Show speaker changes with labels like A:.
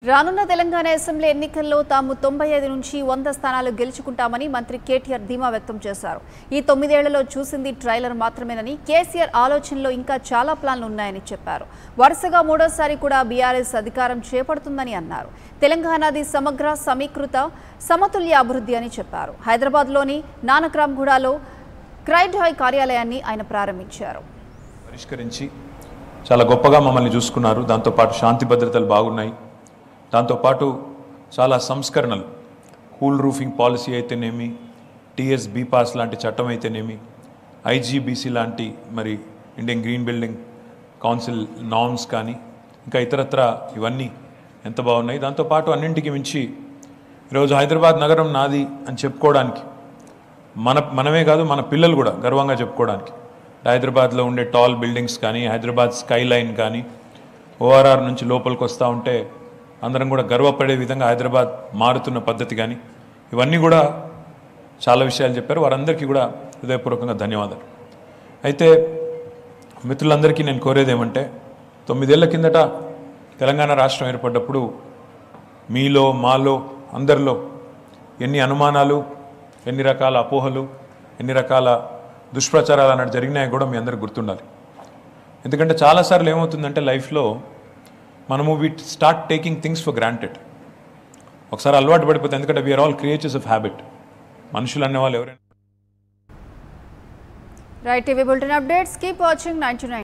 A: రానున్న తెలంగాణ అసెంబ్లీ ఎన్నికల్లో తాము తొంభై ఐదు నుంచి వంద స్థానాలు గెలుచుకుంటామని మంత్రి కేటీఆర్ ధీమా వ్యక్తం చేశారు ఈ తొమ్మిదేళ్లలో చూసింది ట్రైలర్ మాత్రమేనని కేసీఆర్ ఆలోచనలో ఇంకా చాలా ప్లాన్లు ఉన్నాయని చెప్పారు వరుసగా మూడోసారి కూడా బీఆర్ఎస్ అధికారం చేపడుతుందని అన్నారు తెలంగాణది సమగ్ర సమీకృత సమతుల్య అభివృద్ధి అని చెప్పారు హైదరాబాద్లోని నానక్రామ్గూడలో క్రైడాయ్ కార్యాలయాన్ని ఆయన ప్రారంభించారు
B: పరిష్కరించి చాలా గొప్పగా మమ్మల్ని చూసుకున్నారు దాంతోపాటు శాంతి భద్రతలు బాగున్నాయి దాంతోపాటు చాలా సంస్కరణలు కూల్ రూఫింగ్ పాలసీ అయితేనేమి టీఎస్ బీ పాస్ లాంటి చట్టం అయితేనేమి ఐజీబీసీ లాంటి మరి Indian green building council norms కానీ ఇంకా ఇతరత్ర ఇవన్నీ ఎంత బాగున్నాయి దాంతోపాటు అన్నింటికి మించి ఈరోజు హైదరాబాద్ నగరం నాది అని చెప్పుకోవడానికి మన మనమే కాదు మన పిల్లలు కూడా గర్వంగా చెప్పుకోవడానికి హైదరాబాద్లో ఉండే టాల్ బిల్డింగ్స్ కానీ హైదరాబాద్ స్కై లైన్ కానీ ఓఆర్ఆర్ నుంచి లోపలికి వస్తూ ఉంటే అందరం కూడా గర్వపడే విధంగా హైదరాబాద్ మారుతున్న పద్ధతి కానీ ఇవన్నీ కూడా చాలా విషయాలు చెప్పారు వారందరికీ కూడా హృదయపూర్వకంగా ధన్యవాదాలు అయితే మిత్రులందరికీ నేను కోరేది ఏమంటే తొమ్మిదేళ్ల కిందట తెలంగాణ రాష్ట్రం ఏర్పడ్డప్పుడు మీలో మాలో అందరిలో ఎన్ని అనుమానాలు ఎన్ని రకాల అపోహలు ఎన్ని రకాల దుష్ప్రచారాలు అన్నట్టు జరిగినాయి కూడా మీ అందరికి గుర్తుండాలి ఎందుకంటే చాలాసార్లు ఏమవుతుందంటే లైఫ్లో మనము we start taking things for granted ఒకసారి అలవాటు పడిపోతే ఎందుకంటే we are all creatures of habit మనుషులు అనేవాళ్ళు ఎవరైనా
A: right TV bulletin updates keep watching ninety